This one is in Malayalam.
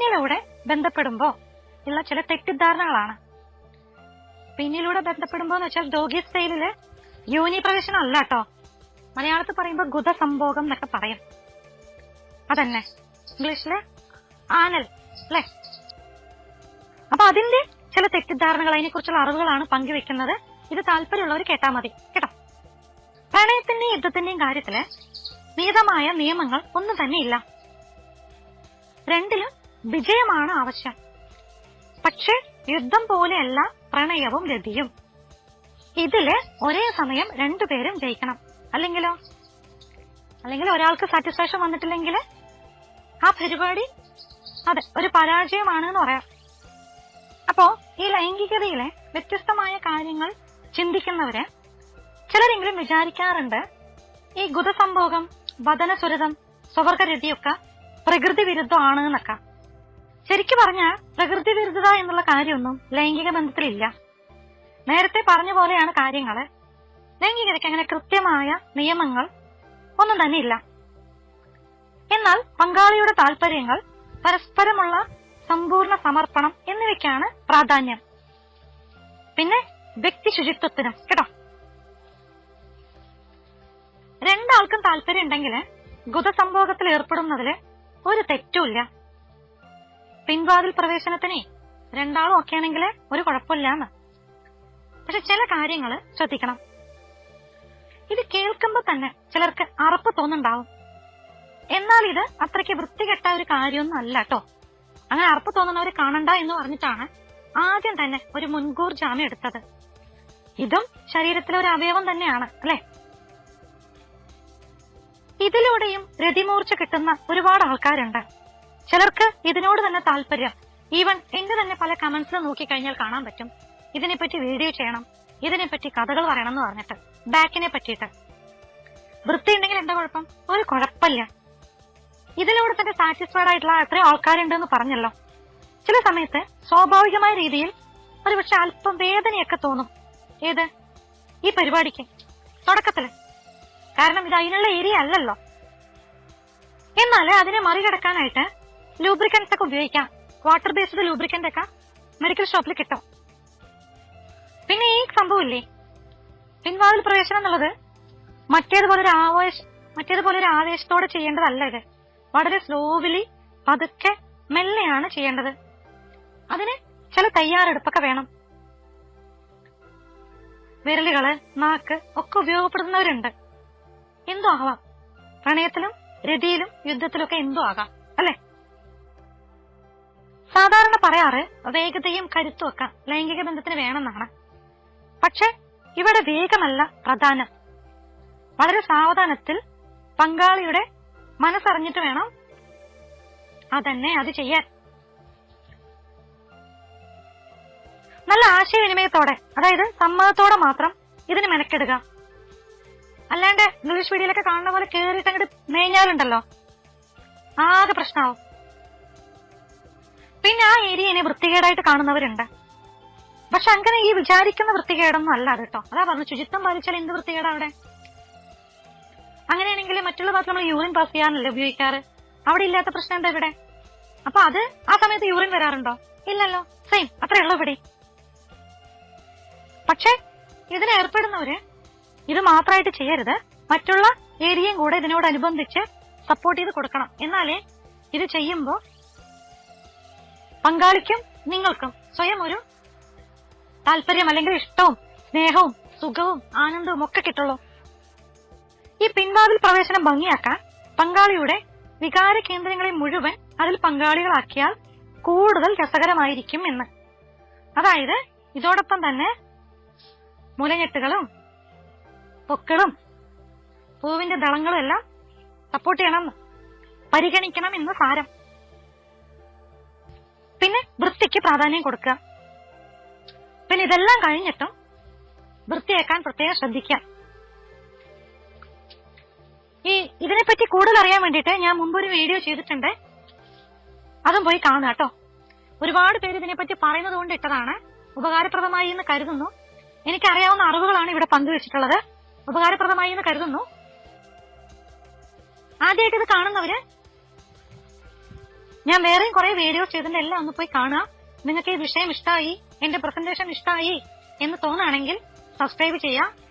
പിന്നിലൂടെ ബന്ധപ്പെടുമ്പോ ഉള്ള ചില തെറ്റിദ്ധാരണകളാണ് പിന്നിലൂടെ ബന്ധപ്പെടുമ്പോ എന്ന് വെച്ചാൽ ഡോഗി സ്റ്റൈലില് യോനി പ്രവേശനം അല്ല കേട്ടോ മലയാളത്തിൽ പറയുമ്പോ ഗുദസംഭോഗം എന്നൊക്കെ പറയും അതന്നെ ഇംഗ്ലീഷില് ആനൽ അല്ലെ അപ്പൊ അതിന്റെ ചില തെറ്റിദ്ധാരണകൾ അതിനെക്കുറിച്ചുള്ള അറിവുകളാണ് പങ്കുവെക്കുന്നത് ഇത് താല്പര്യമുള്ളവർ കേട്ടാ മതി കേട്ടോ പ്രണയത്തിന്റെയും യുദ്ധത്തിന്റെയും കാര്യത്തില് നിയതമായ നിയമങ്ങൾ ഒന്നും തന്നെ ഇല്ല രണ്ടിലും വിജയമാണ് ആവശ്യം പക്ഷെ യുദ്ധം പോലെയല്ല പ്രണയവും രതിയും ഇതില് ഒരേ സമയം രണ്ടുപേരും ജയിക്കണം അല്ലെങ്കിലോ അല്ലെങ്കിൽ ഒരാൾക്ക് സാറ്റിസ്ഫാക്ഷൻ വന്നിട്ടില്ലെങ്കിൽ ആ പരിപാടി അതെ ഒരു പരാജയമാണ് എന്ന് പറയാം അപ്പോ ഈ ലൈംഗികതയിലെ വ്യത്യസ്തമായ കാര്യങ്ങൾ ചിന്തിക്കുന്നവര് ചിലരെങ്കിലും വിചാരിക്കാറുണ്ട് ഈ ഗുദസംഭോഗം വദനസുരതം സ്വവർഗരതിയൊക്കെ പ്രകൃതി വിരുദ്ധമാണ് എന്നൊക്കെ ശരിക്കു പറഞ്ഞാൽ പ്രകൃതി വിരുദ്ധത എന്നുള്ള കാര്യമൊന്നും ലൈംഗിക ബന്ധത്തിലില്ല നേരത്തെ പറഞ്ഞ പോലെയാണ് കാര്യങ്ങള് ലൈംഗികതയ്ക്ക് അങ്ങനെ കൃത്യമായ നിയമങ്ങൾ ഒന്നും തന്നെ ഇല്ല എന്നാൽ പങ്കാളിയുടെ താല്പര്യങ്ങൾ പരസ്പരമുള്ള സമ്പൂർണ്ണ സമർപ്പണം എന്നിവയ്ക്കാണ് പ്രാധാന്യം പിന്നെ വ്യക്തി ശുചിത്വത്തിനും കേട്ടോ രണ്ടാൾക്കും താല്പര്യം ഉണ്ടെങ്കിൽ ഗുദസംഭോഗത്തിൽ ഏർപ്പെടുന്നതില് ഒരു തെറ്റുമില്ല പിൻവാതിൽ പ്രവേശനത്തിനെ രണ്ടാളും ഒക്കെ ആണെങ്കിൽ ഒരു കുഴപ്പമില്ലാന്ന് പക്ഷെ ചില കാര്യങ്ങൾ ശ്രദ്ധിക്കണം ഇത് കേൾക്കുമ്പോ തന്നെ ചിലർക്ക് അറപ്പ് തോന്നുന്നുണ്ടാവും എന്നാൽ ഇത് അത്രയ്ക്ക് വൃത്തികെട്ട ഒരു കാര്യമൊന്നും അല്ല കേട്ടോ അങ്ങനെ അറപ്പ് തോന്നുന്നവർ കാണണ്ട എന്ന് പറഞ്ഞിട്ടാണ് ആദ്യം തന്നെ ഒരു മുൻകൂർ ജാമ്യം എടുത്തത് ഇതും ശരീരത്തിലെ ഒരു അവയവം തന്നെയാണ് അല്ലെ ഇതിലൂടെയും രതിമൂർച്ച കിട്ടുന്ന ഒരുപാട് ആൾക്കാരുണ്ട് ചിലർക്ക് ഇതിനോട് തന്നെ താല്പര്യം ഈവൻ എന്റെ തന്നെ പല കമന്റ്സിൽ നോക്കിക്കഴിഞ്ഞാൽ കാണാൻ പറ്റും ഇതിനെപ്പറ്റി വീഡിയോ ചെയ്യണം ഇതിനെപ്പറ്റി കഥകൾ പറയണം എന്ന് പറഞ്ഞിട്ട് ബാക്കിനെ പറ്റിയിട്ട് വൃത്തി ഉണ്ടെങ്കിൽ എന്താ കുഴപ്പം ഒരു കുഴപ്പമില്ല ഇതിലൂടെ തന്നെ സാറ്റിസ്ഫൈഡ് ആയിട്ടുള്ള എത്രയോ ആൾക്കാരുണ്ടെന്ന് പറഞ്ഞല്ലോ ചില സമയത്ത് സ്വാഭാവികമായ രീതിയിൽ ഒരു പക്ഷെ അല്പം വേദനയൊക്കെ തോന്നും ഏത് ഈ പരിപാടിക്ക് തുടക്കത്തില് കാരണം ഇത് അതിനുള്ള ഏരിയ അല്ലല്ലോ എന്നാല് അതിനെ മറികടക്കാനായിട്ട് ലൂബ്രിക്കൻസ് ഒക്കെ ഉപയോഗിക്കാം വാട്ടർ ബേസ്ഡ് ലൂബ്രിക്കന്റ് ഒക്കെ മെഡിക്കൽ ഷോപ്പിൽ കിട്ടും പിന്നെ ഈ സംഭവമില്ലേ പിൻവാതിൽ പ്രവേശനം എന്നുള്ളത് മറ്റേതുപോലെ ഒരു ആവേശ മറ്റേതുപോലെ ഒരു ആവേശത്തോടെ ചെയ്യേണ്ടതല്ല ഇത് വളരെ സ്ലോവിലി പതുക്കെ മെല്ലെയാണ് ചെയ്യേണ്ടത് അതിന് ചില തയ്യാറെടുപ്പൊക്കെ വേണം വിരലുകള് നാക്ക് ഒക്കെ ഉപയോഗപ്പെടുത്തുന്നവരുണ്ട് എന്തോ ആവാം പ്രണയത്തിലും രതിയിലും യുദ്ധത്തിലൊക്കെ എന്തോ ആകാം അല്ലെ സാധാരണ പറയാറ് വേഗതയും കരുത്തും ഒക്കെ ലൈംഗിക ബന്ധത്തിന് വേണമെന്നാണ് പക്ഷെ ഇവിടെ വേഗമല്ല പ്രധാനം വളരെ സാവധാനത്തിൽ പങ്കാളിയുടെ മനസ്സറിഞ്ഞിട്ട് വേണം അതന്നെ അത് ചെയ്യാൻ നല്ല ആശയവിനിമയത്തോടെ അതായത് സമ്മതത്തോടെ മാത്രം ഇതിന് മെനക്കെടുക അല്ലാണ്ട് ഇംഗ്ലീഷ് വീഡിയോയിലൊക്കെ കാണുന്ന പോലെ കേറിയിട്ട് അങ്ങോട്ട് മേഞ്ഞാലുണ്ടല്ലോ ആകെ പ്രശ്നമാവും പിന്നെ ആ ഏരിയനെ വൃത്തികേടായിട്ട് കാണുന്നവരുണ്ട് പക്ഷെ അങ്ങനെ ഈ വിചാരിക്കുന്ന വൃത്തികേടൊന്നും അല്ല അത് കേട്ടോ അതാ പറഞ്ഞു ശുചിത്വം പാലിച്ചാൽ എന്ത് വൃത്തികേടാ അവിടെ അങ്ങനെയാണെങ്കിൽ മറ്റുള്ള ഭാഗത്ത് നമ്മൾ യൂറിൻ പാസ് ചെയ്യാനല്ലേ ഉപയോഗിക്കാറ് അവിടെ ഇല്ലാത്ത പ്രശ്നം എന്താ ഇവിടെ അപ്പൊ അത് ആ സമയത്ത് യൂറിൻ വരാറുണ്ടോ ഇല്ലല്ലോ സെയിം അത്രേ ഉള്ളൂ ഇവിടെ പക്ഷെ ഇതിന് ഏർപ്പെടുന്നവര് ഇത് മാത്രമായിട്ട് ചെയ്യരുത് മറ്റുള്ള ഏരിയയും കൂടെ ഇതിനോടനുബന്ധിച്ച് സപ്പോർട്ട് ചെയ്ത് കൊടുക്കണം എന്നാലേ ഇത് ചെയ്യുമ്പോ പങ്കാളിക്കും നിങ്ങൾക്കും സ്വയം ഒരു താല്പര്യം അല്ലെങ്കിൽ ഇഷ്ടവും സ്നേഹവും സുഖവും ആനന്ദവും ഒക്കെ കിട്ടുള്ളൂ ഈ പിൻവാതിൽ പ്രവേശനം ഭംഗിയാക്കാൻ പങ്കാളിയുടെ വികാര കേന്ദ്രങ്ങളെ മുഴുവൻ അതിൽ പങ്കാളികളാക്കിയാൽ കൂടുതൽ രസകരമായിരിക്കും എന്ന് അതായത് ഇതോടൊപ്പം തന്നെ മുലഞ്ഞെട്ടുകളും പൊക്കളും പൂവിന്റെ ദളങ്ങളും എല്ലാം സപ്പോർട്ട് ചെയ്യണം പരിഗണിക്കണം എന്ന് സാരം പിന്നെ വൃത്തിക്ക് പ്രാധാന്യം കൊടുക്കുക പിന്നെ ഇതെല്ലാം കഴിഞ്ഞിട്ടും വൃത്തിയാക്കാൻ പ്രത്യേകം ശ്രദ്ധിക്കുക ഈ ഇതിനെപ്പറ്റി കൂടുതൽ അറിയാൻ വേണ്ടിയിട്ട് ഞാൻ മുമ്പ് ഒരു വീഡിയോ ചെയ്തിട്ടുണ്ട് അതും പോയി കാണുക കേട്ടോ ഒരുപാട് പേര് ഇതിനെപ്പറ്റി പറയുന്നത് കൊണ്ട് ഇട്ടതാണ് ഉപകാരപ്രദമായി എന്ന് കരുതുന്നു എനിക്കറിയാവുന്ന അറിവുകളാണ് ഇവിടെ പങ്കുവച്ചിട്ടുള്ളത് ഉപകാരപ്രദമായി എന്ന് കരുതുന്നു ആദ്യമായിട്ട് ഇത് കാണുന്നവര് ഞാൻ വേറെയും കുറെ വീഡിയോസ് ചെയ്തിട്ടുണ്ട് എല്ലാം ഒന്ന് പോയി കാണുക നിങ്ങൾക്ക് ഈ വിഷയം ഇഷ്ടമായി എന്റെ പ്രസന്റേഷൻ ഇഷ്ടമായി എന്ന് തോന്നുകയാണെങ്കിൽ സബ്സ്ക്രൈബ് ചെയ്യുക